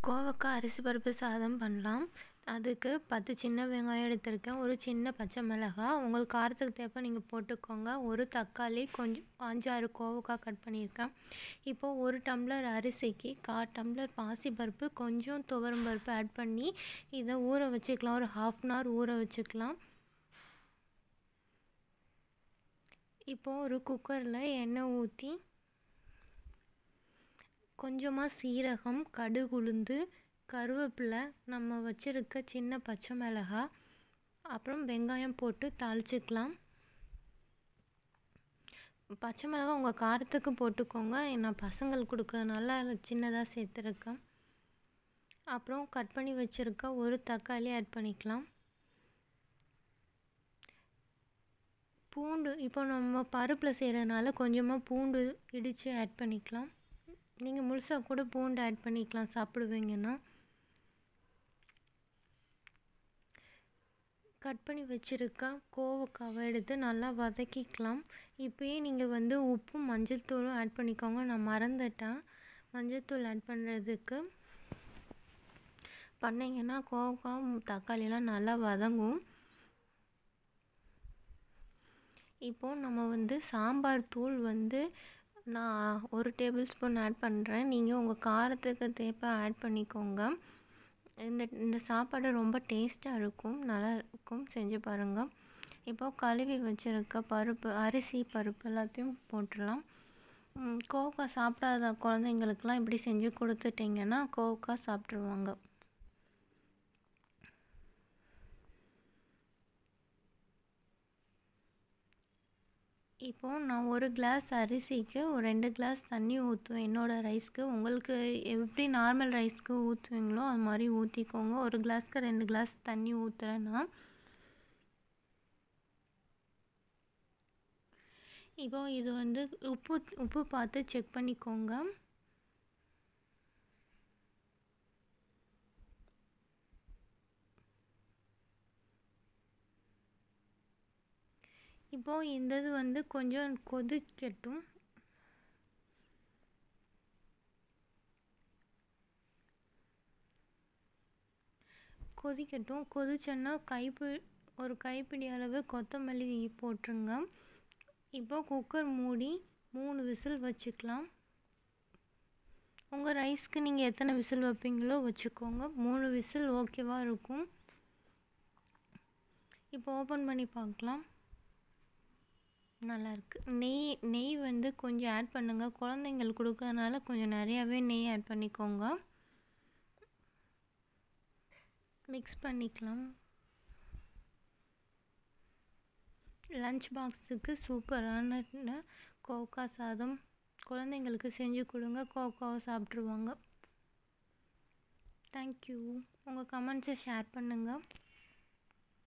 கோவக்காய் அரிசி பருப்பு சாதம் பண்ணலாம் அதுக்கு பத்து சின்ன வெங்காயம் எடுத்திருக்கேன் ஒரு சின்ன பச்சை மிளகாய் உங்களுக்கு காரத்துக்கு தேவை நீங்கள் போட்டுக்கோங்க ஒரு தக்காளி கொஞ்சம் அஞ்சாறு கோவக்காய் கட் பண்ணியிருக்கேன் இப்போது ஒரு டம்ளர் அரிசிக்கு கால் டம்ளர் பாசிப்பருப்பு கொஞ்சம் துவரம் பருப்பு ஆட் பண்ணி இதை ஊற வச்சுக்கலாம் ஒரு ஹாஃப் அன் ஹவர் ஊற வச்சுக்கலாம் இப்போது ஒரு குக்கரில் எண்ணெய் ஊற்றி கொஞ்சமாக சீரகம் கடுகு உளுந்து கருவேப்பிலை நம்ம வச்சுருக்க சின்ன பச்சை மிளகாய் அப்புறம் வெங்காயம் போட்டு தாளிச்சிக்கலாம் பச்சை மிளகாய் உங்கள் காரத்துக்கு போட்டுக்கோங்க நான் பசங்களுக்கு கொடுக்குறதுனால சின்னதாக சேர்த்துருக்கேன் அப்புறம் கட் பண்ணி வச்சுருக்க ஒரு தக்காளி ஆட் பண்ணிக்கலாம் பூண்டு இப்போ நம்ம பருப்பில் செய்கிறதுனால கொஞ்சமாக பூண்டு இடித்து ஆட் பண்ணிக்கலாம் நீங்கள் முழுசாக கூட பூண்டு ஆட் பண்ணிக்கலாம் சாப்பிடுவீங்கன்னா கட் பண்ணி வச்சுருக்க கோவக்காவை எடுத்து நல்லா வதக்கிக்கலாம் இப்போயே நீங்கள் வந்து உப்பும் மஞ்சள் தூளும் ஆட் பண்ணிக்கோங்க நான் மறந்துட்டேன் மஞ்சள் தூள் ஆட் பண்ணுறதுக்கு பண்ணிங்கன்னா கோவக்காய் தக்காளிலாம் நல்லா வதங்கும் இப்போது நம்ம வந்து சாம்பார் தூள் வந்து நான் ஒரு டேபிள் ஸ்பூன் ஆட் பண்ணுறேன் நீங்கள் உங்கள் காரத்துக்கு தேவை ஆட் பண்ணிக்கோங்க இந்த இந்த சாப்பாடு ரொம்ப டேஸ்ட்டாக இருக்கும் நல்லா இருக்கும் செஞ்சு பாருங்கள் இப்போது கழுவி வச்சுருக்க பருப்பு அரிசி பருப்பு எல்லாத்தையும் போட்டுடலாம் கோவக்காய் சாப்பிடாத குழந்தைங்களுக்கெலாம் இப்படி செஞ்சு கொடுத்துட்டிங்கன்னா கோவக்காய் சாப்பிட்ருவாங்க இப்போது நான் ஒரு கிளாஸ் அரிசிக்கு ஒரு ரெண்டு கிளாஸ் தண்ணி ஊற்றுவேன் என்னோடய ரைஸ்க்கு உங்களுக்கு எப்படி நார்மல் ரைஸ்க்கு ஊற்றுவீங்களோ அது மாதிரி ஊற்றிக்கோங்க ஒரு கிளாஸ்க்கு ரெண்டு கிளாஸ் தண்ணி ஊற்றுறேன் நான் இப்போது இது வந்து உப்பு உப்பு பார்த்து செக் பண்ணிக்கோங்க இப்போது இந்த இது வந்து கொஞ்சம் கொதிக்கட்டும் கொதிக்கட்டும் கொதிச்சோன்னா கைப்பி ஒரு கைப்பிடி அளவு கொத்தமல்லி போட்டுருங்க இப்போ குக்கர் மூடி மூணு விசில் வச்சுக்கலாம் உங்கள் ரைஸ்க்கு நீங்கள் எத்தனை விசில் வைப்பீங்களோ வச்சுக்கோங்க மூணு விசில் ஓகேவாக இருக்கும் இப்போ ஓப்பன் பண்ணி பார்க்கலாம் நல்லாயிருக்கு நெய் நெய் வந்து கொஞ்சம் ஆட் பண்ணுங்கள் குழந்தைங்களுக்கு கொடுக்குறதுனால கொஞ்சம் நிறையாவே நெய் ஆட் பண்ணிக்கோங்க மிக்ஸ் பண்ணிக்கலாம் லஞ்ச் பாக்ஸுக்கு சூப்பரான கோக்கா சாதம் குழந்தைங்களுக்கு செஞ்சு கொடுங்க கோக்காவை சாப்பிட்ருவாங்க தேங்க்யூ உங்கள் கமெண்ட்ஸை ஷேர் பண்ணுங்கள்